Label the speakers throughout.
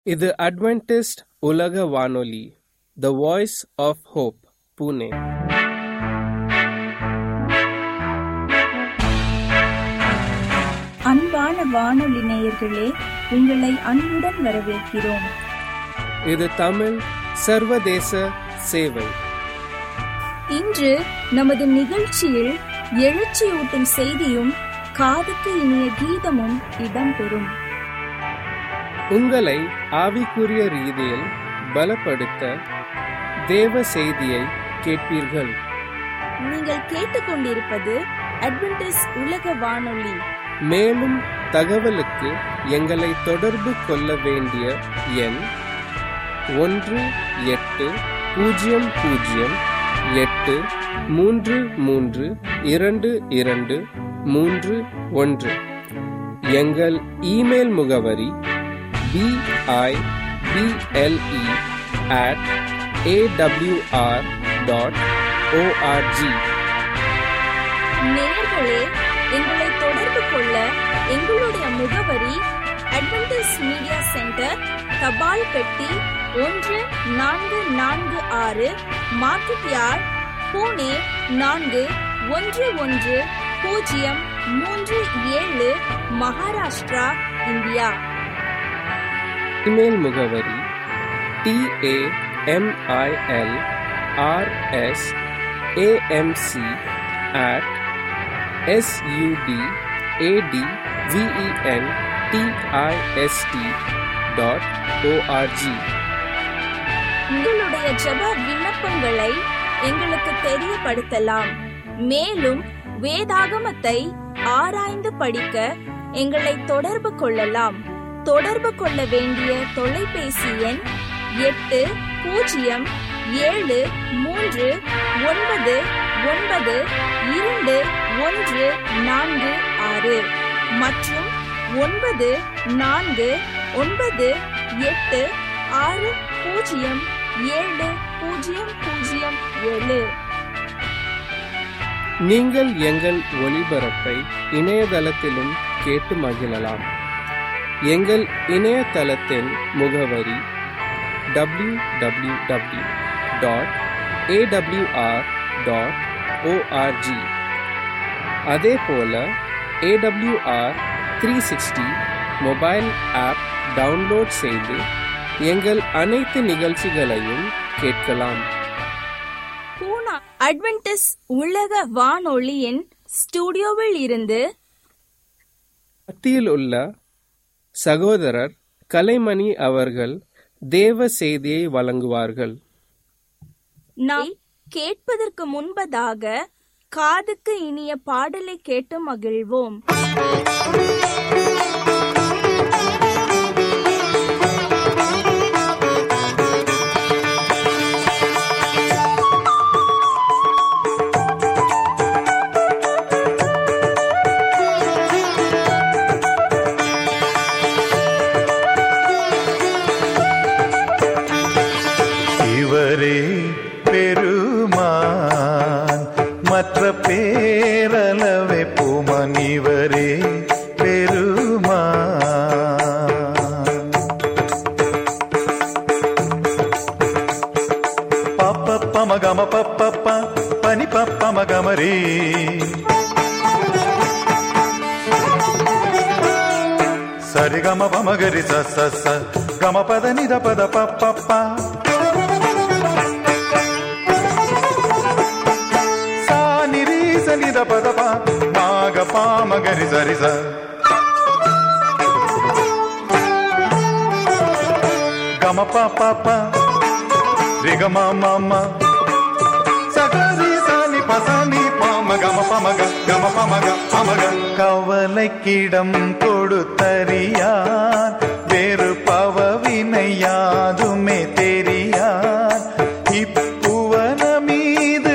Speaker 1: இது அட்வென்டிஸ்ட் உலக வானொலி the voice of hope Pune
Speaker 2: அன்பான வானொலி நேயர்களே உங்களை அன்புடன் வரவேற்கிறோம்
Speaker 1: இது தமிழ் சர்வதேச சேவை
Speaker 2: இன்று நமது நிகழ்ச்சியில் எழுச்சியூட்டும் செய்தியும் காதுக்கு இனிய கீதமும் இடம்பெறும்
Speaker 1: உங்களை ஆவிக்குரிய ரீதியில் பலப்படுத்த தேவ செய்தியை கேட்பீர்கள்
Speaker 2: நீங்கள் கேட்டுக்கொண்டிருப்பது அட்வென்டிஸ் உலக வானொலி
Speaker 1: மேலும் தகவலுக்கு எங்களை தொடர்பு கொள்ள வேண்டிய எண் ஒன்று எட்டு பூஜ்ஜியம் பூஜ்ஜியம் எட்டு மூன்று மூன்று இரண்டு இரண்டு மூன்று ஒன்று எங்கள் இமெயில் முகவரி B I B L E at AWR dot ORG
Speaker 2: நேயர்களே எங்களை தொடர்பு கொள்ள எங்களுடைய முகவரி அட்வென்டிஸ் மீடியா சென்டர் தபால் பெட்டி ஒன்று நான்கு நான்கு ஆறு மார்க்கெட் யார்ட் பூனே நான்கு ஒன்று ஒன்று பூஜ்ஜியம் மூன்று ஏழு மகாராஷ்டிரா இந்தியா
Speaker 1: இமெயில் முகவரி T A M I L R S A M C at S U D A D V E N T I S T dot ORG
Speaker 2: உங்களுடைய ஜெப விண்ணப்பங்களை எங்களுக்கு தெரியப்படுத்தலாம் மேலும் வேதாகமத்தை ஆராய்ந்து படிக்க எங்களை தொடர்பு கொள்ளலாம் தொடர்பு கொள்ள வேண்டிய தொலைபேசி எண் எட்டு பூஜ்ஜியம் ஏழு மூன்று ஒன்பது ஒன்பது இரண்டு ஒன்று நான்கு ஆறு மற்றும் ஒன்பது நான்கு ஒன்பது எட்டு ஆறு பூஜ்ஜியம் ஏழு பூஜ்ஜியம் பூஜ்ஜியம் ஏழு
Speaker 1: நீங்கள் எங்கள் ஒளிபரப்பை இணையதளத்திலும் கேட்டு மகிழலாம் எங்கள் இணையதளத்தின் முகவரி W W W dot AWR dot ORG அதே போல AWR three sixty mobile app download செய்து எங்கள் அனைத்து நிகழ்ச்சிகளையும் கேட்கலாம்
Speaker 2: பூனா அட்வென்டிஸ் உலக வானொலியின் ஸ்டுடியோவில் இருந்து
Speaker 1: மத்தியில் உள்ள சகோதரர் கலைமணி அவர்கள் தேவ செய்தியை வழங்குவார்கள்
Speaker 2: நாம் கேட்பதற்கு முன்பதாக காதுக்கு இனிய பாடலை கேட்டு மகிழ்வோம்
Speaker 3: இவரே பெருமான் மற்ற பேரளவை பூமான் இவரே பெருமான் பப்ப பமகம பப்பப்ப பனி பப்பமகமரே சரிகம பமகரி ச ச ச கம பத நித பத பப்பப்ப சா நிரி ச நித பத ப மாக பாமகரி சரி ச கம ப ப ப ரிகம மம சகரி சானி பசானி பாம கம பமக கம பமக பமக கவலைக்கிடம் கொடுத்தறியான் வேறு பவவினை யாதுமே தெரியான் இப்புவன மீது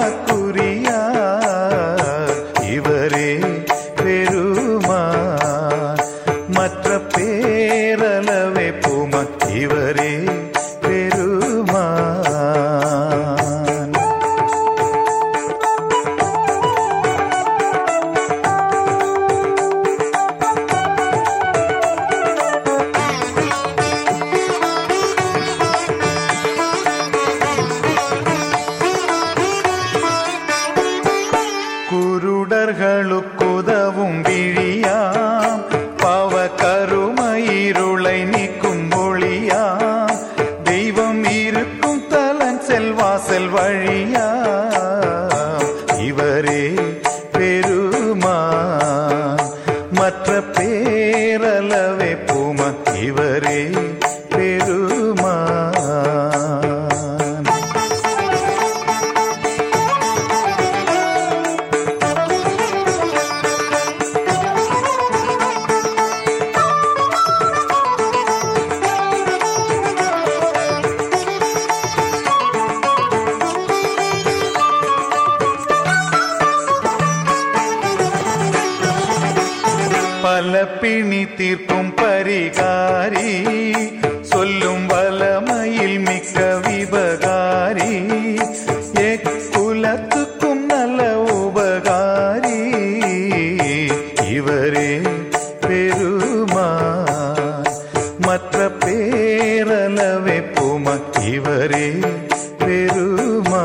Speaker 3: நமக்குரியார் இவரே பெருமான் மற்ற பேரளவே பூமா இவரே பெருமான் அளிக்கும் ஒளியா தெய்வம் இருக்கும் தலன் செல்வாசல் வழியா இவரே பெருமா மற்ற பேரளவே பூமா இவரே பெருமா பல பிணி தீர்க்கும் பரிகாரி சொல்லும் வலமையில் மிக்க விபகாரி எக்குலத்துக்கும் நல்ல உபகாரி இவரே பெருமா மற்ற பேரளவே பூமா இவரே பெருமா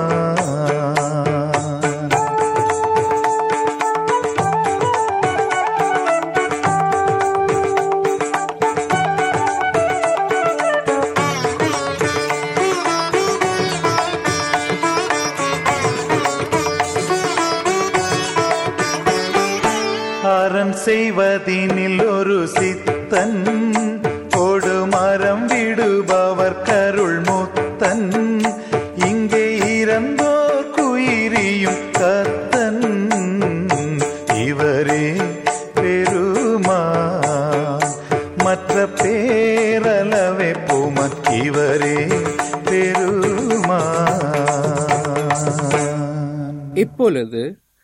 Speaker 3: அறம் செய்வதினில் ஒரு சித்தன் கொடுமரம் விடுபவர் கருள் முத்தன் இங்கே இறந்தோர் குயிரியும் கத்தன் இவரே பெருமா மற்ற பேரளவே பூம இவரே பெருமா
Speaker 1: இப்பொழுது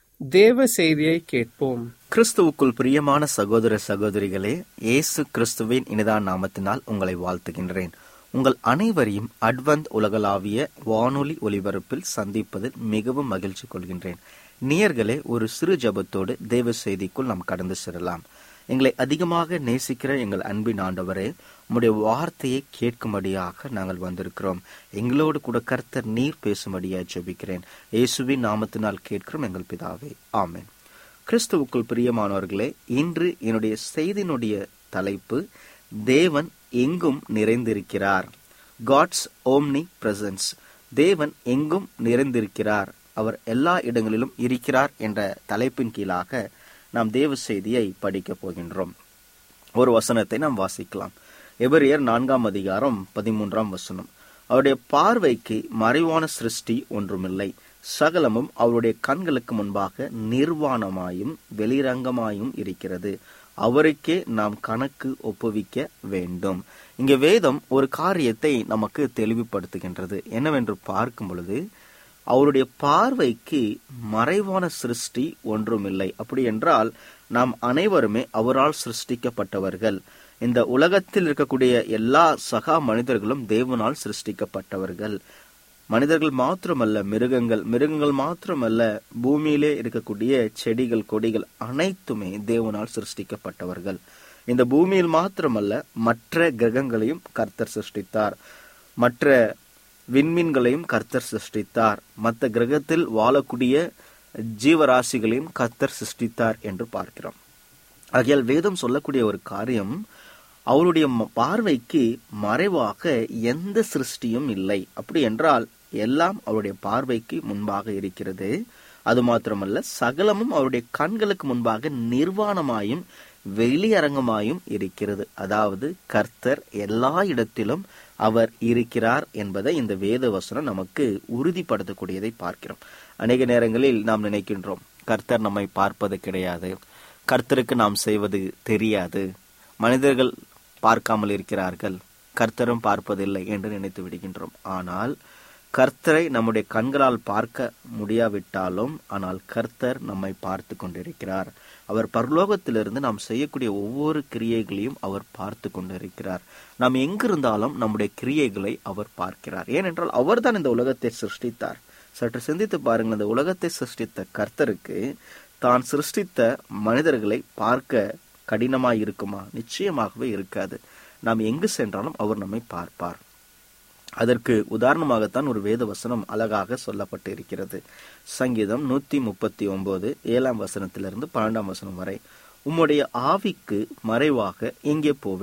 Speaker 1: தேவ செய்தியை கேட்போம்
Speaker 4: கிறிஸ்துவுக்குள் பிரியமான சகோதர சகோதரிகளே இயேசு கிறிஸ்துவின் இனிதான நாமத்தினால் உங்களை வாழ்த்துகின்றேன் உங்கள் அனைவரையும் அட்வந்த் உலகளாவிய வானொலி ஒலிபரப்பில் சந்திப்பதில் மிகவும் மகிழ்ச்சி கொள்கின்றேன் நேயர்களே ஒரு சிறு ஜபத்தோடு தேவ செய்திக்குள் நாம் கடந்து செல்லலாம் எங்களை அதிகமாக நேசிக்கிற எங்கள் அன்பின் ஆண்டவரே உம்முடைய வார்த்தையை கேட்கும்படியாக நாங்கள் வந்திருக்கிறோம் எங்களோடு கூட கர்த்தர் நீர் பேசும்படியாக ஜெபிக்கிறேன் இயேசுவின் நாமத்தினால் கேட்கிறோம் எங்கள் பிதாவே ஆமென் கிறிஸ்துவுக்குள் பிரியமானவர்களே இன்று என்னுடைய செய்தியினுடைய தலைப்பு தேவன் எங்கும் நிறைந்திருக்கிறார் காட்ஸ் ஓம்னி பிரசன்ஸ் தேவன் எங்கும் நிறைந்திருக்கிறார் அவர் எல்லா இடங்களிலும் இருக்கிறார் என்ற தலைப்பின் கீழாக நாம் தேவ செய்தியை படிக்கப் போகின்றோம் ஒரு வசனத்தை நாம் வாசிக்கலாம் எபிரியர் நான்காம் அதிகாரம் பதிமூன்றாம் வசனம் அவருடைய பார்வைக்கு மறைவான சிருஷ்டி ஒன்றுமில்லை சகலமும் அவருடைய கண்களுக்கு முன்பாக நிர்வாணமாயும் வெளிரங்கமாயும் இருக்கிறது அவருக்கே நாம் கணக்கு ஒப்புவிக்க வேண்டும் இங்க வேதம் ஒரு காரியத்தை நமக்கு தெளிவுபடுத்துகின்றது என்னவென்று பார்க்கும் பொழுது அவருடைய பார்வைக்கு மறைவான சிருஷ்டி ஒன்றுமில்லை அப்படி என்றால் நாம் அனைவருமே அவரால் சிருஷ்டிக்கப்பட்டவர்கள் இந்த உலகத்தில் இருக்கக்கூடிய எல்லா சகா மனிதர்களும் தேவனால் சிருஷ்டிக்கப்பட்டவர்கள் மனிதர்கள் மாத்திரமல்ல மிருகங்கள் மிருகங்கள் மாத்திரமல்ல பூமியிலே இருக்கக்கூடிய செடிகள் கொடிகள் அனைத்துமே தேவனால் சிருஷ்டிக்கப்பட்டவர்கள் இந்த பூமியில் மாத்திரமல்ல மற்ற கிரகங்களையும் கர்த்தர் சிருஷ்டித்தார் மற்ற விண்மீன்களையும் கர்த்தர் சிருஷ்டித்தார் மற்ற கிரகத்தில் வாழக்கூடிய ஜீவராசிகளையும் கர்த்தர் சிருஷ்டித்தார் என்று பார்க்கிறோம் ஆகையால் வேதம் சொல்லக்கூடிய ஒரு காரியம் அவருடைய ம- பார்வைக்கு மறைவாக எந்த சிருஷ்டியும் இல்லை அப்படி என்றால் எல்லாம் அவருடைய பார்வைக்கு முன்பாக இருக்கிறது அது மாத்திரமல்ல சகலமும் அவருடைய கண்களுக்கு முன்பாக நிர்வாணமாயும் வெளியரங்கமாயும் இருக்கிறது அதாவது கர்த்தர் எல்லா இடத்திலும் அவர் இருக்கிறார் என்பதை இந்த வேத வசனம் நமக்கு உறுதிப்படுத்தக்கூடியதை பார்க்கிறோம் அநேக நேரங்களில் நாம் நினைக்கின்றோம் கர்த்தர் நம்மை பார்ப்பது கிடையாது கர்த்தருக்கு நாம் செய்வது தெரியாது மனிதர்கள் பார்க்காமல் இருக்கிறார்கள் கர்த்தரும் பார்ப்பதில்லை என்று நினைத்து விடுகின்றோம் ஆனால் கர்த்தரை நம்முடைய கண்களால் பார்க்க முடியாவிட்டாலும் ஆனால் கர்த்தர் நம்மை பார்த்து கொண்டிருக்கிறார் அவர் பரலோகத்திலிருந்து நாம் செய்யக்கூடிய ஒவ்வொரு கிரியைகளையும் அவர் பார்த்து கொண்டிருக்கிறார் நாம் எங்கிருந்தாலும் நம்முடைய கிரியைகளை அவர் பார்க்கிறார் ஏனென்றால் அவர்தான் இந்த உலகத்தை சிருஷ்டித்தார் சற்று சிந்தித்து பாருங்கள் இந்த உலகத்தை சிருஷ்டித்த கர்த்தருக்கு தான் சிருஷ்டித்த மனிதர்களை பார்க்க கடினமாய் இருக்குமா நிச்சயமாகவே இருக்காது நாம் எங்கு சென்றாலும் அவர் நம்மை பார்ப்பார் அதற்கு உதாரணமாகத்தான் ஒரு வேத வசனம் அழகாக சொல்லப்பட்டு இருக்கிறது சங்கீதம் நூத்தி முப்பத்தி ஒன்பது ஏழாம் வசனத்திலிருந்து பன்னெண்டாம் வசனம் வரை உம்முடைய ஆவிக்கு மறைவாக எங்கே போவேன்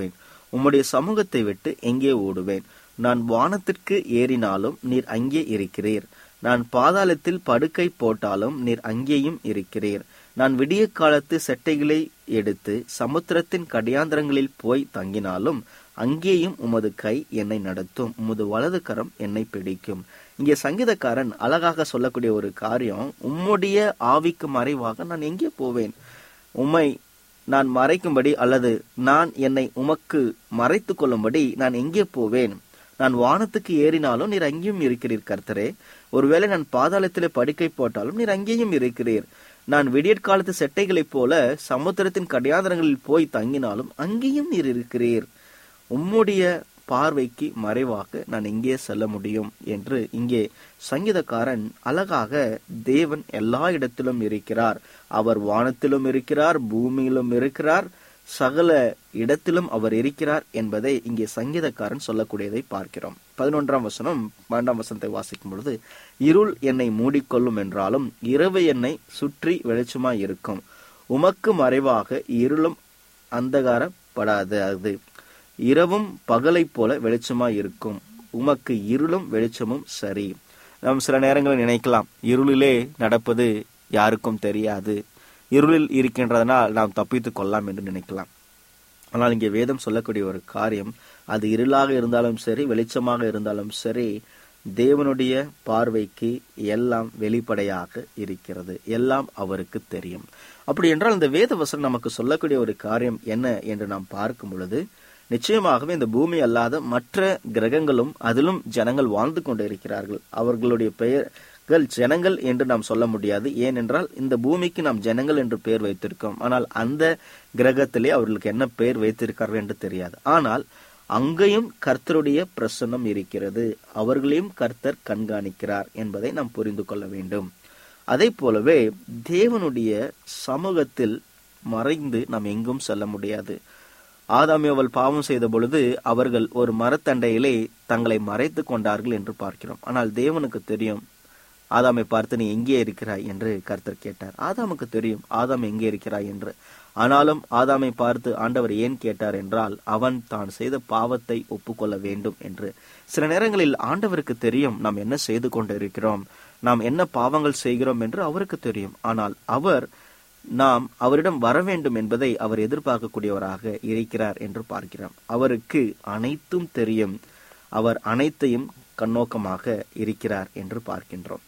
Speaker 4: உம்முடைய சமூகத்தை விட்டு எங்கே ஓடுவேன் நான் வானத்திற்கு ஏறினாலும் நீர் அங்கே இருக்கிறீர் நான் பாதாளத்தில் படுக்கை போட்டாலும் நீர் அங்கேயும் இருக்கிறீர் நான் விடிய காலத்து செட்டைகளை எடுத்து சமுத்திரத்தின் கடியாந்திரங்களில் போய் தங்கினாலும் அங்கேயும் உமது கை என்னை நடத்தும் உமது வலது கரம் என்னை பிடிக்கும் இங்கே சங்கீதக்காரன் அழகாக சொல்லக்கூடிய ஒரு காரியம் உம்முடைய ஆவிக்கு மறைவாக நான் எங்கே போவேன் உம்மை நான் மறைக்கும்படி அல்லது நான் என்னை உமக்கு மறைத்து கொள்ளும்படி நான் எங்கே போவேன் நான் வானத்துக்கு ஏறினாலும் நீர் அங்கேயும் இருக்கிறீர் கர்த்தரே ஒருவேளை நான் பாதாளத்திலே படுக்கை போட்டாலும் நீர் அங்கேயும் இருக்கிறீர் நான் விடியற்காலத்து செட்டைகளைப் போல சமுத்திரத்தின் கடியாதரங்களில் போய் தங்கினாலும் அங்கேயும் நீர் இருக்கிறீர் உம்முடைய பார்வைக்கு மறைவாக நான் எங்கே செல்ல முடியும் என்று இங்கே சங்கீதக்காரன் அழகாக தேவன் எல்லா இடத்திலும் இருக்கிறார் அவர் வானத்திலும் இருக்கிறார் பூமியிலும் இருக்கிறார் சகல இடத்திலும் அவர் இருக்கிறார் என்பதை இங்கே சங்கீதக்காரன் சொல்லக்கூடியதை பார்க்கிறோம் பதினொன்றாம் வசனம் பன்னெண்டாம் வசனத்தை வாசிக்கும் பொழுது இருள் என்னை மூடிக்கொள்ளும் என்றாலும் இரவு என்னை சுற்றி வெளிச்சமாய் இருக்கும் உமக்கு மறைவாக இருளும் அந்தகாரப்படாது அது இரவும் பகலைப் போல வெளிச்சமாய் இருக்கும் உமக்கு இருளும் வெளிச்சமும் சரி நாம் சில நேரங்களில் நினைக்கலாம் இருளிலே நடப்பது யாருக்கும் தெரியாது இருளில் இருக்கின்றதனால் நாம் தப்பித்துக் கொள்ளலாம் என்று நினைக்கலாம் ஆனால் இங்கே வேதம் சொல்லக்கூடிய ஒரு காரியம் அது இருளாக இருந்தாலும் சரி வெளிச்சமாக இருந்தாலும் சரி தேவனுடைய பார்வைக்கு எல்லாம் வெளிப்படையாக இருக்கிறது எல்லாம் அவருக்கு தெரியும் அப்படி என்றால் இந்த வேத வசனம் நமக்கு சொல்லக்கூடிய ஒரு காரியம் என்ன என்று நாம் பார்க்கும் பொழுது நிச்சயமாகவே இந்த பூமி அல்லாத மற்ற கிரகங்களும் அதிலும் ஜனங்கள் வாழ்ந்து கொண்டு இருக்கிறார்கள் அவர்களுடைய பெயர்கள் ஜனங்கள் என்று நாம் சொல்ல முடியாது ஏனென்றால் இந்த பூமிக்கு நாம் ஜனங்கள் என்று பெயர் வைத்திருக்கோம் ஆனால் அந்த கிரகத்திலே அவர்களுக்கு என்ன பெயர் வைத்திருக்கார்கள் என்று தெரியாது ஆனால் அங்கேயும் கர்த்தருடைய பிரசன்னம் இருக்கிறது அவர்களையும் கர்த்தர் கண்காணிக்கிறார் என்பதை நாம் புரிந்து கொள்ள வேண்டும் அதே போலவே தேவனுடைய சமூகத்தில் மறைந்து நாம் எங்கும் செல்ல முடியாது ஆதாமியவள் பாவம் செய்த பொழுது அவர்கள் ஒரு மரத்தண்டையிலே தங்களை மறைத்து கொண்டார்கள் என்று பார்க்கிறோம் ஆனால் தேவனுக்கு தெரியும் ஆதாமை பார்த்து நீ எங்கே இருக்கிறாய் என்று கர்த்தர் கேட்டார் ஆதாமுக்கு தெரியும் ஆதாம் எங்கே இருக்கிறாய் என்று ஆனாலும் ஆதாமை பார்த்து ஆண்டவர் ஏன் கேட்டார் என்றால் அவன் தான் செய்த பாவத்தை ஒப்புக்கொள்ள வேண்டும் என்று சில நேரங்களில் ஆண்டவருக்கு தெரியும் நாம் என்ன செய்து கொண்டு இருக்கிறோம் நாம் என்ன பாவங்கள் செய்கிறோம் என்று அவருக்கு தெரியும் ஆனால் அவர் நாம் அவரிடம் வர வேண்டும் என்பதை அவர் எதிர்பார்க்கக்கூடியவராக இருக்கிறார் என்று பார்க்கிறோம் அவருக்கு அனைத்தும் தெரியும் அவர் அனைத்தையும் கண்ணோக்கமாக இருக்கிறார் என்று பார்க்கின்றோம்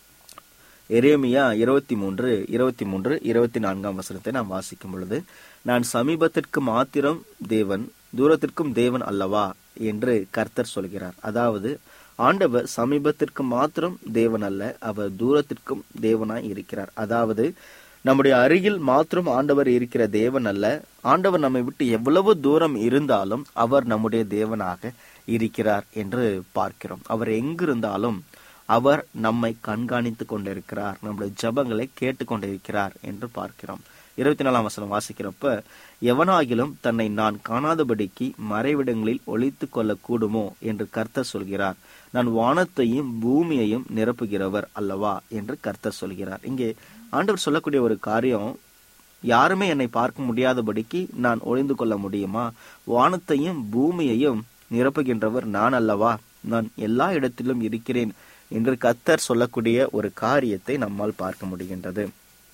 Speaker 4: எரேமியா இருபத்தி மூன்று இருபத்தி மூன்று இருபத்தி நான்காம் வசனத்தை நாம் வாசிக்கும் பொழுது நான் சமீபத்திற்கு மாத்திரம் தேவன் தூரத்திற்கும் தேவன் அல்லவா என்று கர்த்தர் சொல்கிறார் அதாவது ஆண்டவர் சமீபத்திற்கு மாத்திரம் தேவன் அல்ல அவர் தூரத்திற்கும் தேவனாய் இருக்கிறார் அதாவது நம்முடைய அருகில் மாத்திரம் ஆண்டவர் இருக்கிற தேவன் அல்ல ஆண்டவர் நம்மை விட்டு எவ்வளவு தூரம் இருந்தாலும் அவர் நம்முடைய தேவனாக இருக்கிறார் என்று பார்க்கிறோம் அவர் எங்கிருந்தாலும் அவர் நம்மை கண்காணித்துக் கொண்டிருக்கிறார் நம்முடைய ஜபங்களை கேட்டுக்கொண்டிருக்கிறார் என்று பார்க்கிறோம் இருபத்தி நாலாம் வசனம் வாசிக்கிறப்ப எவனாகிலும் தன்னை நான் காணாதபடிக்கு மறைவிடங்களில் ஒழித்து கொள்ள கூடுமோ என்று கர்த்தர் சொல்கிறார் நான் வானத்தையும் பூமியையும் நிரப்புகிறவர் அல்லவா என்று கர்த்தர் சொல்கிறார் இங்கே ஆண்டவர் சொல்லக்கூடிய ஒரு காரியம் யாருமே என்னை பார்க்க முடியாதபடிக்கு நான் ஒளிந்து கொள்ள முடியுமா வானத்தையும் பூமியையும் நிரப்புகின்றவர் நான் அல்லவா நான் எல்லா இடத்திலும் இருக்கிறேன் என்று கத்தர் சொல்லக்கூடிய ஒரு காரியத்தை நம்மால் பார்க்க முடிகின்றது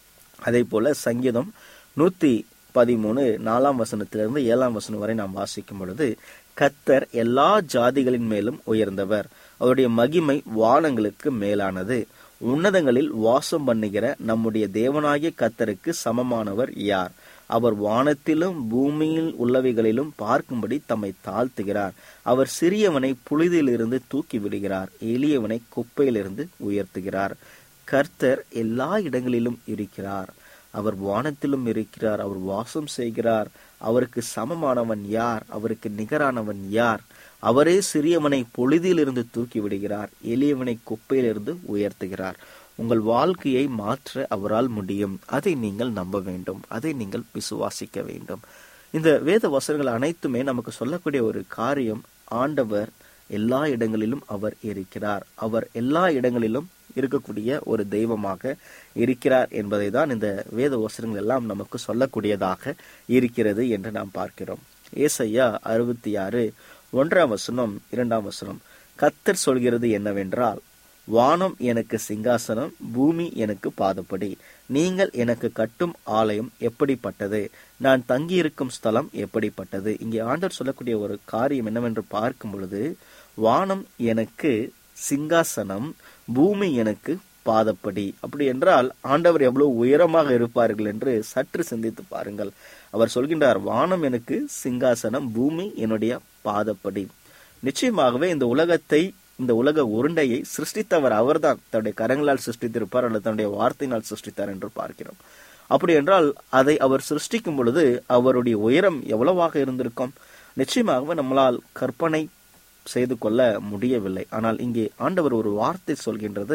Speaker 4: அதே போல சங்கீதம் நூத்தி பதிமூணு நாலாம் வசனத்திலிருந்து ஏழாம் வசனம் வரை நாம் வாசிக்கும் பொழுது கத்தர் எல்லா ஜாதிகளின் மேலும் உயர்ந்தவர் அவருடைய மகிமை வானங்களுக்கு மேலானது உன்னதங்களில் வாசம் பண்ணுகிற நம்முடைய தேவனாகிய கத்தருக்கு சமமானவர் யார் அவர் வானத்திலும் பூமியில் உள்ளவைகளிலும் பார்க்கும்படி தம்மை தாழ்த்துகிறார் அவர் சிறியவனை புழுதியிலிருந்து தூக்கி விடுகிறார் எளியவனை குப்பையிலிருந்து உயர்த்துகிறார் கர்த்தர் எல்லா இடங்களிலும் இருக்கிறார் அவர் வானத்திலும் இருக்கிறார் அவர் வாசம் செய்கிறார் அவருக்கு சமமானவன் யார் அவருக்கு நிகரானவன் யார் அவரே சிறியவனை பொழுதிலிருந்து தூக்கி விடுகிறார் எளியவனை குப்பையிலிருந்து உயர்த்துகிறார் உங்கள் வாழ்க்கையை மாற்ற அவரால் முடியும் அதை நீங்கள் நம்ப வேண்டும் அதை நீங்கள் விசுவாசிக்க வேண்டும் இந்த வேத வசனங்கள் அனைத்துமே நமக்கு சொல்லக்கூடிய ஒரு காரியம் ஆண்டவர் எல்லா இடங்களிலும் அவர் இருக்கிறார் அவர் எல்லா இடங்களிலும் இருக்கக்கூடிய ஒரு தெய்வமாக இருக்கிறார் என்பதை தான் இந்த வேத வசனங்கள் எல்லாம் நமக்கு சொல்லக்கூடியதாக இருக்கிறது என்று நாம் பார்க்கிறோம் ஏசையா அறுபத்தி ஆறு ஒன்றாம் வசனம் இரண்டாம் வசனம் கத்தர் சொல்கிறது என்னவென்றால் வானம் எனக்கு சிங்காசனம் பூமி எனக்கு பாதப்படி நீங்கள் எனக்கு கட்டும் ஆலயம் எப்படிப்பட்டது நான் தங்கியிருக்கும் ஸ்தலம் எப்படிப்பட்டது இங்கே ஆண்டவர் சொல்லக்கூடிய ஒரு காரியம் என்னவென்று பார்க்கும் பொழுது வானம் எனக்கு சிங்காசனம் பூமி எனக்கு பாதப்படி அப்படி என்றால் ஆண்டவர் எவ்வளவு உயரமாக இருப்பார்கள் என்று சற்று சிந்தித்து பாருங்கள் அவர் சொல்கின்றார் வானம் எனக்கு சிங்காசனம் பூமி என்னுடைய பாதப்படி நிச்சயமாகவே இந்த உலகத்தை இந்த உலக உருண்டையை சிருஷ்டித்தவர் அவர்தான் தன்னுடைய கரங்களால் சிருஷ்டித்திருப்பார் அல்லது தன்னுடைய வார்த்தையினால் சிருஷ்டித்தார் என்று பார்க்கிறோம் அப்படி என்றால் அதை அவர் சிருஷ்டிக்கும் பொழுது அவருடைய உயரம் எவ்வளவாக இருந்திருக்கும் நிச்சயமாகவே நம்மளால் கற்பனை செய்து கொள்ள முடியவில்லை ஆனால் இங்கே ஆண்டவர் ஒரு வார்த்தை சொல்கின்றது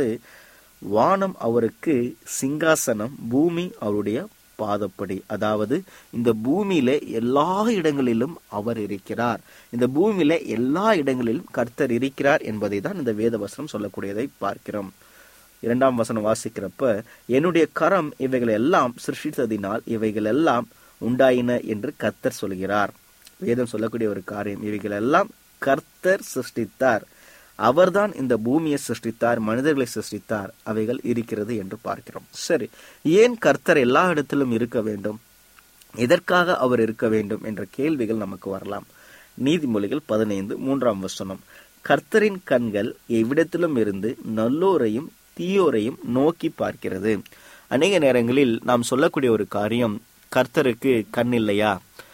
Speaker 4: வானம் அவருக்கு சிங்காசனம் பூமி அவருடைய பாதப்படி அதாவது இந்த பூமியில எல்லா இடங்களிலும் அவர் இருக்கிறார் இந்த பூமியில எல்லா இடங்களிலும் கர்த்தர் இருக்கிறார் என்பதை தான் இந்த வேத வசனம் சொல்லக்கூடியதை பார்க்கிறோம் இரண்டாம் வசனம் வாசிக்கிறப்ப என்னுடைய கரம் இவைகள் எல்லாம் சிருஷ்டித்ததினால் இவைகள் எல்லாம் உண்டாயின என்று கர்த்தர் சொல்கிறார் வேதம் சொல்லக்கூடிய ஒரு காரியம் இவைகள் எல்லாம் கர்த்தர் சிருஷ்டித்தார் அவர்தான் இந்த பூமியை சிருஷ்டித்தார் மனிதர்களை சிருஷ்டித்தார் அவைகள் இருக்கிறது என்று பார்க்கிறோம் சரி ஏன் கர்த்தர் எல்லா இடத்திலும் இருக்க வேண்டும் எதற்காக அவர் இருக்க வேண்டும் என்ற கேள்விகள் நமக்கு வரலாம் நீதிமொழிகள் பதினைந்து மூன்றாம் வசனம் கர்த்தரின் கண்கள் எவ்விடத்திலும் இருந்து நல்லோரையும் தீயோரையும் நோக்கி பார்க்கிறது அநேக நேரங்களில் நாம் சொல்லக்கூடிய ஒரு காரியம் கர்த்தருக்கு கண் இல்லையா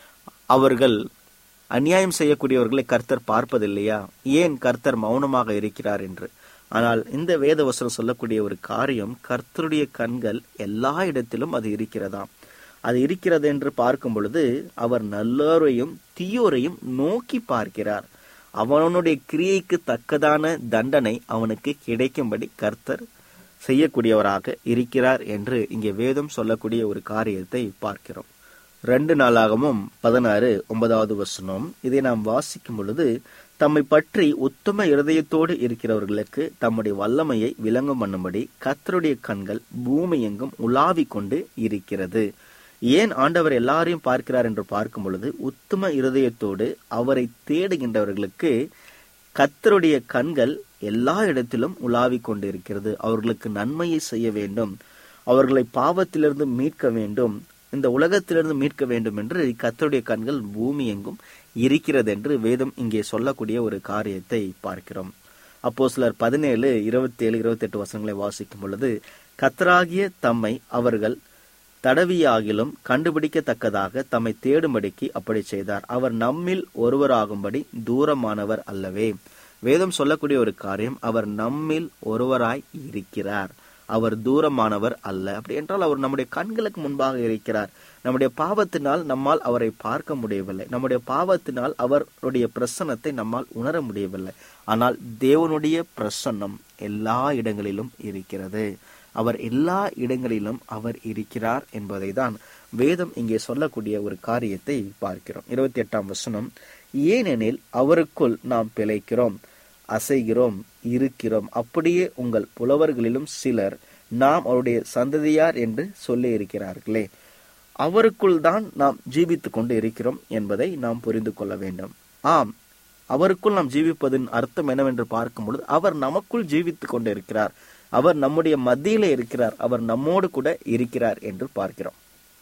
Speaker 4: அவர்கள் அநியாயம் செய்யக்கூடியவர்களை கர்த்தர் பார்ப்பதில்லையா ஏன் கர்த்தர் மௌனமாக இருக்கிறார் என்று ஆனால் இந்த வேதவசனம் சொல்லக்கூடிய ஒரு காரியம் கர்த்தருடைய கண்கள் எல்லா இடத்திலும் அது இருக்கிறதாம் அது இருக்கிறது என்று பார்க்கும் பொழுது அவர் நல்லோரையும் தீயோரையும் நோக்கி பார்க்கிறார் அவனுடைய கிரியைக்கு தக்கதான தண்டனை அவனுக்கு கிடைக்கும்படி கர்த்தர் செய்யக்கூடியவராக இருக்கிறார் என்று இங்கே வேதம் சொல்லக்கூடிய ஒரு காரியத்தை பார்க்கிறோம் ரெண்டு நாளாகவும் பதினாறு ஒன்பதாவது வசனம் இதை நாம் வாசிக்கும் பொழுது தம்மை பற்றி உத்தம இருதயத்தோடு இருக்கிறவர்களுக்கு தம்முடைய வல்லமையை விளங்கும் பண்ணும்படி கத்தருடைய கண்கள் பூமி எங்கும் உலாவிக் கொண்டு இருக்கிறது ஏன் ஆண்டவர் எல்லாரையும் பார்க்கிறார் என்று பார்க்கும் பொழுது உத்தம இருதயத்தோடு அவரை தேடுகின்றவர்களுக்கு கத்தருடைய கண்கள் எல்லா இடத்திலும் உலாவிக் கொண்டு இருக்கிறது அவர்களுக்கு நன்மையை செய்ய வேண்டும் அவர்களை பாவத்திலிருந்து மீட்க வேண்டும் இந்த உலகத்திலிருந்து மீட்க வேண்டும் என்று கத்தருடைய கண்கள் பூமி எங்கும் இருக்கிறது என்று வேதம் இங்கே சொல்லக்கூடிய ஒரு காரியத்தை பார்க்கிறோம் அப்போ சிலர் பதினேழு இருபத்தி ஏழு இருபத்தி எட்டு வசனங்களை வாசிக்கும் பொழுது கத்தராகிய தம்மை அவர்கள் தடவியாகிலும் கண்டுபிடிக்கத்தக்கதாக தம்மை தேடும்படிக்கு அப்படி செய்தார் அவர் நம்மில் ஒருவராகும்படி தூரமானவர் அல்லவே வேதம் சொல்லக்கூடிய ஒரு காரியம் அவர் நம்மில் ஒருவராய் இருக்கிறார் அவர் தூரமானவர் அல்ல அப்படி என்றால் அவர் நம்முடைய கண்களுக்கு முன்பாக இருக்கிறார் நம்முடைய பாவத்தினால் நம்மால் அவரை பார்க்க முடியவில்லை நம்முடைய பாவத்தினால் அவருடைய பிரசன்னத்தை நம்மால் உணர முடியவில்லை ஆனால் தேவனுடைய பிரசன்னம் எல்லா இடங்களிலும் இருக்கிறது அவர் எல்லா இடங்களிலும் அவர் இருக்கிறார் என்பதை தான் வேதம் இங்கே சொல்லக்கூடிய ஒரு காரியத்தை பார்க்கிறோம் இருபத்தி எட்டாம் வசனம் ஏனெனில் அவருக்குள் நாம் பிழைக்கிறோம் அசைகிறோம் இருக்கிறோம் அப்படியே உங்கள் புலவர்களிலும் சிலர் நாம் அவருடைய சந்ததியார் என்று சொல்லி இருக்கிறார்களே அவருக்குள் தான் நாம் ஜீவித்துக் கொண்டு இருக்கிறோம் என்பதை நாம் புரிந்து கொள்ள வேண்டும் ஆம் அவருக்குள் நாம் ஜீவிப்பதன் அர்த்தம் என்னவென்று பார்க்கும் பொழுது அவர் நமக்குள் ஜீவித்துக் கொண்டு இருக்கிறார் அவர் நம்முடைய மத்தியில இருக்கிறார் அவர் நம்மோடு கூட இருக்கிறார் என்று பார்க்கிறோம்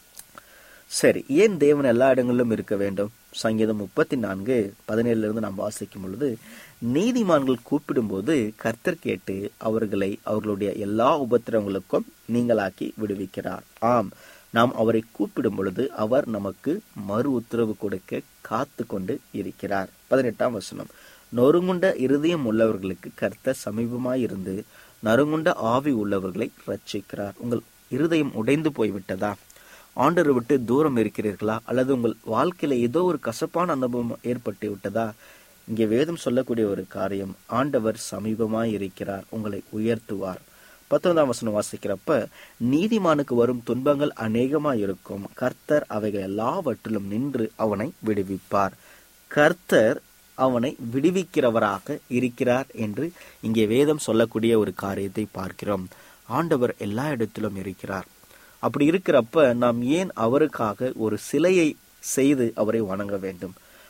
Speaker 4: சரி ஏன் தேவன் எல்லா இடங்களிலும் இருக்க வேண்டும் சங்கீதம் முப்பத்தி நான்கு பதினேழுல இருந்து நாம் வாசிக்கும் பொழுது நீதிமான்கள் கூப்பிடும்போது கர்த்தர் கேட்டு அவர்களை அவர்களுடைய எல்லா உபத்திரவங்களுக்கும் நீங்களாக்கி விடுவிக்கிறார் ஆம் நாம் அவரை கூப்பிடும் பொழுது அவர் நமக்கு மறு உத்தரவு கொடுக்க காத்து கொண்டு இருக்கிறார் பதினெட்டாம் வசனம் நொறுங்குண்ட இருதயம் உள்ளவர்களுக்கு கர்த்தர் சமீபமாயிருந்து நறுங்குண்ட ஆவி உள்ளவர்களை ரட்சிக்கிறார் உங்கள் இருதயம் உடைந்து போய்விட்டதா ஆண்டரை விட்டு தூரம் இருக்கிறீர்களா அல்லது உங்கள் வாழ்க்கையில ஏதோ ஒரு கசப்பான அனுபவம் ஏற்பட்டு விட்டதா இங்கே வேதம் சொல்லக்கூடிய ஒரு காரியம் ஆண்டவர் சமீபமாய் இருக்கிறார் உங்களை உயர்த்துவார் பத்தொன்பதாம் வசனம் வாசிக்கிறப்ப நீதிமானுக்கு வரும் துன்பங்கள் அநேகமாய் இருக்கும் கர்த்தர் அவைகள் எல்லாவற்றிலும் நின்று அவனை விடுவிப்பார் கர்த்தர் அவனை விடுவிக்கிறவராக இருக்கிறார் என்று இங்கே வேதம் சொல்லக்கூடிய ஒரு காரியத்தை பார்க்கிறோம் ஆண்டவர் எல்லா இடத்திலும் இருக்கிறார் அப்படி இருக்கிறப்ப நாம் ஏன் அவருக்காக ஒரு சிலையை செய்து அவரை வணங்க வேண்டும்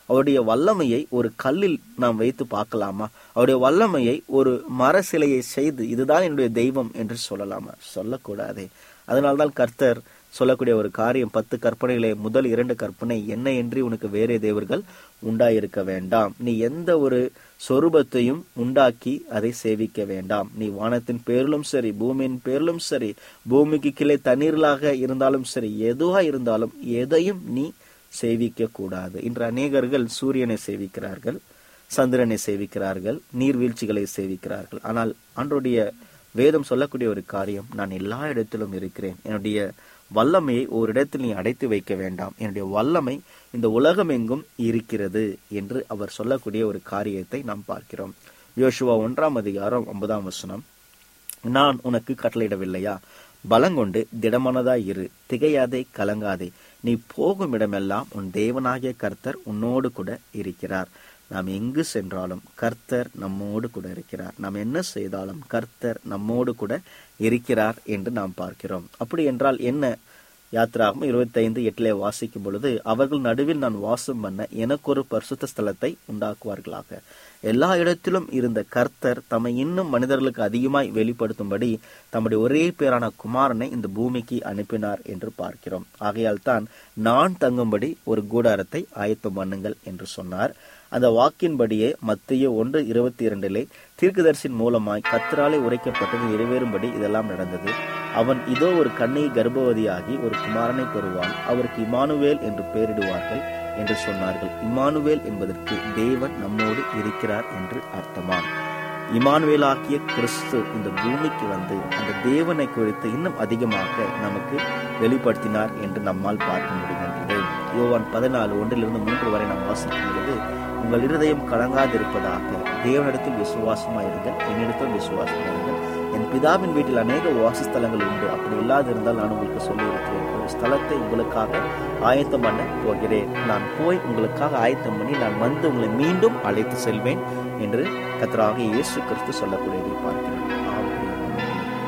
Speaker 4: அவருடைய வல்லமையை ஒரு கல்லில் நாம் வைத்து பார்க்கலாமா அவருடைய வல்லமையை ஒரு மர சிலையை செய்து இதுதான் என்னுடைய தெய்வம் என்று சொல்லலாமா சொல்லக்கூடாதே அதனால்தான் கர்த்தர் சொல்லக்கூடிய ஒரு காரியம் பத்து கற்பனைகளே முதல் இரண்டு கற்பனை என்ன என்று உனக்கு வேறே தேவர்கள் உண்டாயிருக்க வேண்டாம் நீ எந்த ஒரு சொரூபத்தையும் உண்டாக்கி அதை சேவிக்க வேண்டாம் நீ வானத்தின் பேரிலும் சரி பூமியின் பேரிலும் சரி பூமிக்கு கீழே தண்ணீர்களாக இருந்தாலும் சரி எதுவா இருந்தாலும் எதையும் நீ சேவிக்க கூடாது இன்று அநேகர்கள் சூரியனை சேவிக்கிறார்கள் சந்திரனை சேவிக்கிறார்கள் நீர்வீழ்ச்சிகளை சேவிக்கிறார்கள் ஆனால் அன்றைய வேதம் சொல்லக்கூடிய ஒரு காரியம் நான் எல்லா இடத்திலும் இருக்கிறேன் என்னுடைய வல்லமையை ஒரு இடத்தில் நீ அடைத்து வைக்க வேண்டாம் என்னுடைய வல்லமை இந்த உலகம் எங்கும் இருக்கிறது என்று அவர் சொல்லக்கூடிய ஒரு காரியத்தை நாம் பார்க்கிறோம் யோசுவா ஒன்றாம் அதிகாரம் ஒன்பதாம் வசனம் நான் உனக்கு கட்டளையிடவில்லையா பலங்கொண்டு திடமானதாய் இரு திகையாதே கலங்காதே நீ போகும் இடமெல்லாம் உன் தேவனாகிய கர்த்தர் உன்னோடு கூட இருக்கிறார் நாம் எங்கு சென்றாலும் கர்த்தர் நம்மோடு கூட இருக்கிறார் நாம் என்ன செய்தாலும் கர்த்தர் நம்மோடு கூட இருக்கிறார் என்று நாம் பார்க்கிறோம் அப்படி என்றால் என்ன யாத்ராகும் இருபத்தைந்து எட்டிலே வாசிக்கும் பொழுது அவர்கள் நடுவில் நான் வாசம் பண்ண எனக்கு ஒரு பரிசுத்த ஸ்தலத்தை உண்டாக்குவார்களாக எல்லா இடத்திலும் இருந்த கர்த்தர் தம்மை இன்னும் மனிதர்களுக்கு அதிகமாய் வெளிப்படுத்தும்படி தம்முடைய ஒரே பேரான குமாரனை இந்த பூமிக்கு அனுப்பினார் என்று பார்க்கிறோம் ஆகையால் தான் நான் தங்கும்படி ஒரு கூடாரத்தை ஆயத்தம் பண்ணுங்கள் என்று சொன்னார் அந்த வாக்கின்படியே மத்திய ஒன்று இருபத்தி இரண்டிலே தீர்க்கதரிசின் மூலமாய் கத்தராலே உரைக்கப்பட்டது நிறைவேறும்படி இதெல்லாம் நடந்தது அவன் இதோ ஒரு கண்ணை கர்ப்பவதியாகி ஒரு குமாரனை பெறுவான் அவருக்கு இமானுவேல் என்று பெயரிடுவார்கள் என்று சொன்னார்கள் இமானுவேல் என்பதற்கு தேவன் நம்மோடு இருக்கிறார் என்று அர்த்தமாம் இமானுவேலாகிய கிறிஸ்து இந்த பூமிக்கு வந்து அந்த தேவனை குறித்து இன்னும் அதிகமாக நமக்கு வெளிப்படுத்தினார் என்று நம்மால் பார்க்க முடிகின்றது யோவான் பதினாலு ஒன்றிலிருந்து மூன்று வரை நாம் வாசிக்கும் பொழுது உங்கள் இருதயம் கலங்காதிருப்பதாக தேவனிடத்தில் விசுவாசமாயிருங்கள் என்னிடத்தில் விசுவாசமாயிருங்கள் என் பிதாவின் வீட்டில் அநேக வாசஸ்தலங்கள் உண்டு அப்படி இல்லாதிருந்தால் நான் உங்களுக்கு சொல்லியிருக்கிறேன் ஒரு ஸ்தலத்தை உங்களுக்காக ஆயத்தம் பண்ண போகிறேன் நான் போய் உங்களுக்காக ஆயத்தம் பண்ணி நான் வந்து உங்களை மீண்டும் அழைத்து செல்வேன் என்று கத்தராக இயேசு கிறிஸ்து சொல்லக்கூடியதை பார்க்கிறேன் ஆம் பிரியமானவர்களே,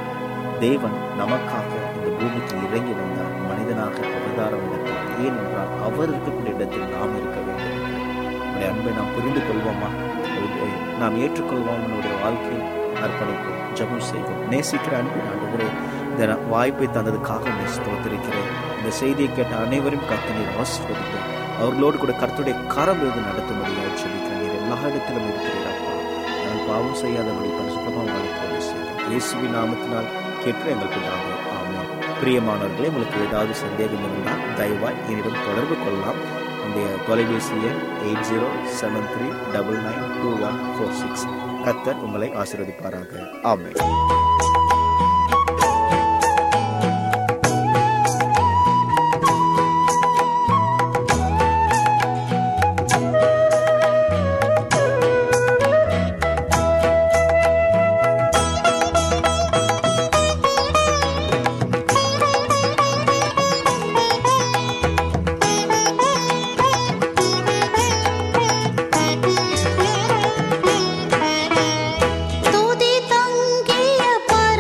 Speaker 4: தேவன் நமக்காக இந்த பூமிக்கு இறங்கி வந்தார் மனிதனாக அவதாரம் எடுத்தார் ஏனென்றால் அவர் இருக்கக்கூடிய இடத்தில் நாம் இருக்க வேண்டும் அவருடைய அன்பை நாம் புரிந்து கொள்வோமா அவருடைய நாம் ஏற்றுக்கொள்வோம் நம்முடைய வாழ்க்கையில் அர்ப்பணிப்போம் ஜெபம் செய்வோம் நேசிக்கிற அன்பின் ஆண்டவரே இந்த ந- வாய்ப்பை தந்ததுக்காக உன்னை ஸ்தோத்திருக்கிறேன் இந்த செய்தியை கேட்ட அனைவரும் கர்த்தனை ஆசீர்வதிக்கும் அவர்களோடு கூட கர்த்தருடைய கரம் இருந்து நடத்தும்படியாக சொல்லிக்கிறேன் நீர் எல்லா இடத்திலும் இருக்கிறீரப்பா நான் பாவம் செய்யாதபடி பரிசுத்தமாக வாழ்க்கை செய்யும் இயேசுவின் நாமத்தினால் கேட்டு எங்கள் பிதாவே ஆமென் பிரியமானவர்களே உங்களுக்கு ஏதாவது சந்தேகம் இருந்தால் தயவாய் என்னிடம் தொடர்பு கொள்ளலாம் என்னுடைய தொலைபேசி எண் eight zero seven three double nine two one four six கத்தர் உங்களை ஆசீர்வதிப்பாராக ஆமென்
Speaker 5: துதி தங்கிய பர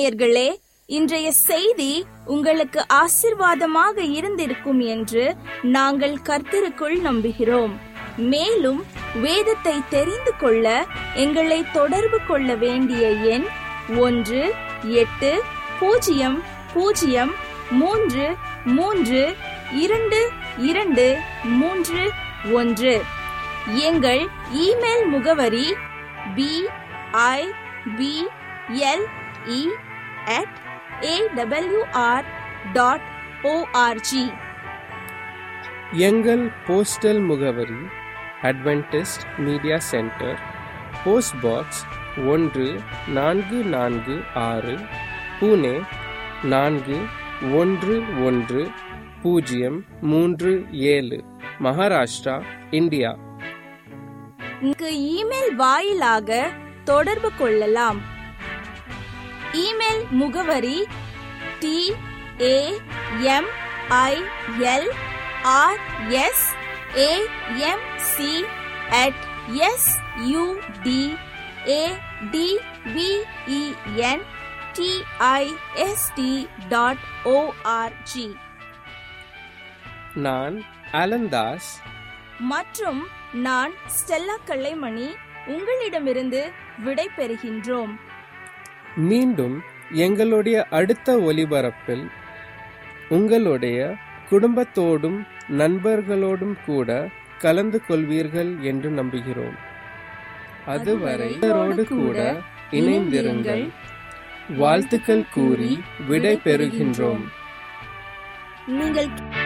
Speaker 2: நேயர்களே இன்றைய செய்தி உங்களுக்கு ஆசிர்வாதமாக இருந்திருக்கும் என்று நாங்கள் கர்த்தருக்குள் நம்புகிறோம் மேலும் வேதத்தை தெரிந்து கொள்ள எங்களை தொடர்பு கொள்ள வேண்டிய எண் ஒன்று எட்டு பூஜ்ஜியம் பூஜ்ஜியம் மூன்று மூன்று இரண்டு இரண்டு மூன்று ஒன்று எங்கள் இமெயில் முகவரி B I B L E at AWR dot ORG
Speaker 1: எங்கள் போஸ்டல் முகவரி Adventist media centre post box ஒன்று நான்கு நான்கு ஆறு புனே நான்கு ஒன்று ஒன்று பூஜ்ஜியம் மூன்று ஏழு மகாராஷ்டிரா இந்தியா
Speaker 2: இங்கு இமெயில் வாயிலாக தொடர்பு கொள்ளலாம் இமெயில் முகவரி T A M I L R S A M C at S U D A D V E N T I S T dot ORG
Speaker 1: நான் அலந்தாஸ்
Speaker 2: மற்றும் நான் ஸ்டெல்லா கல்லைமணி உங்களிடமிருந்து விடை பெறுகின்றோம்
Speaker 1: மீண்டும் எங்களுடைய அடுத்த ஒலிபரப்பில் உங்களுடைய குடும்பத்தோடும் நண்பர்களோடும் கூட கலந்து கொள்வீர்கள் என்று நம்புகிறோம் அதுவரை இவரோடு கூட இணைந்திருங்கள் வாழ்த்துக்கள் கூறி விடை பெறுகின்றோம்
Speaker 2: நீங்கள்